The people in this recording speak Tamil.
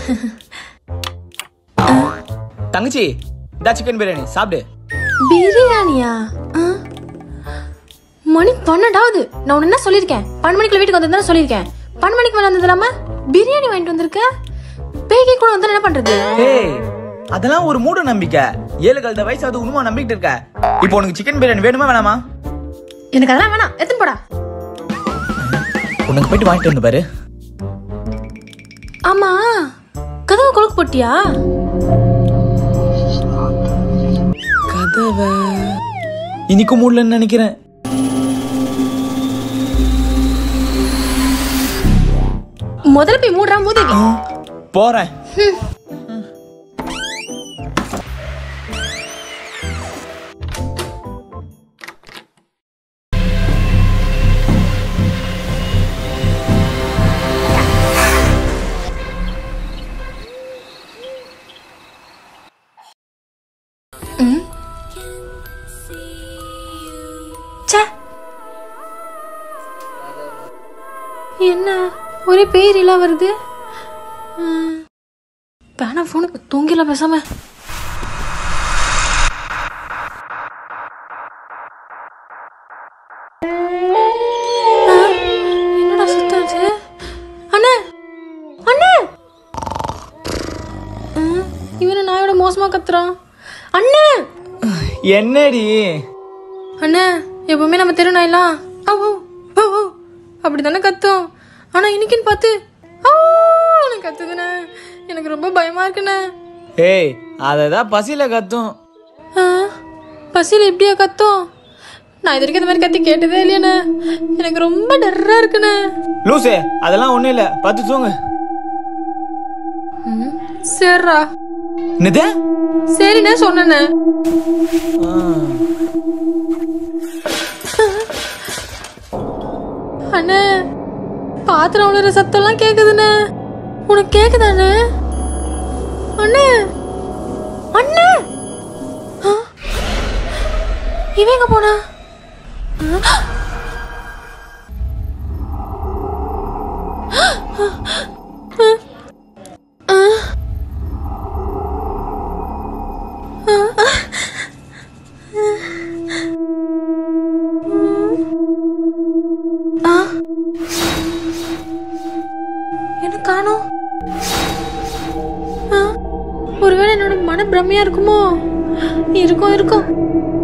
தங்கச்சி இதா சிக்கன் பிரியாணி சாப்பிடு பிரியாணியா ஆ? மணி பன்னெண்டாவது நான் உன்ன என்ன சொல்லியிருக்கேன் பன்னெண்டு மணிக்குள்ள வீட்டுக்கு வந்திருந்தா சொல்லியிருக்கேன் பன்னெண்டு மணிக்கு மேல வந்தது இல்லாம பிரியாணி வாங்கிட்டு வந்திருக்க பேய்க்கு கூட வந்து என்ன பண்றது ஏய் அதெல்லாம் ஒரு மூட நம்பிக்கை ஏழு கழுத வயசு அது உண்மை நம்பிக்கிட்டு இருக்க இப்போ உனக்கு சிக்கன் பிரியாணி வேணுமா வேணாமா எனக்கு அதெல்லாம் வேணாம் எத்தனை போடா உனக்கு போயிட்டு வாங்கிட்டு வந்து பாரு ஆமா கதவு கொழுக்கு போட்டியா கதவை இன்னைக்கும் மூடலன்னு நினைக்கிறேன் முதல்ல போய் மூடுறா மூதேவி போறேன் ச்சே. என்ன ஒரே பேரெல்லாம் வருது ம். வேணா போனுக்கு தூங்கில பேசாம ஆ, என்னடா சுத்தம் இது? அண்ணே அண்ணே ம், இவனை நாயோட மோசமா கத்துறான் அண்ணே என்னடி அண்ணா எப்பவுமே நம்ம தெரு நாயெல்லாம் அவ் அவ், அவ் அவ் அப்படிதானே கத்தும் ஆனா இன்னைக்குன்னு பார்த்து ஆன்னு கத்துதுண்ணே எனக்கு ரொம்ப பயமா இருக்குண்ணே ஏய் அததான் பசியில கத்தும் ஆ, பசியில எப்படியா கத்தும் நான் இது வரைக்கும் இந்த மாதிரி கத்தி கேட்டதே இல்லையாண்ணே எனக்கு ரொம்ப டர்ரா இருக்குண்ணே லூசு அதெல்லாம் ஒண்ணும் இல்ல பத்து தூங்கு ம், சரிடா என்னது சரிண்ணே சொன்னேண்ணே அண்ணே பாத்திரம் உள்ள சத்தம்லாம் கேக்குதுண்ணே உனக்கு கேக்குதாண்ணே அண்ணே அண்ணே ஆ? இவன் எங்க போனா ஆ? ஆ? ஆ? என்ன காணோம் ஆ? ஒருவேளை என்னோட மன பிரமையா இருக்குமோ இருக்கும் இருக்கும்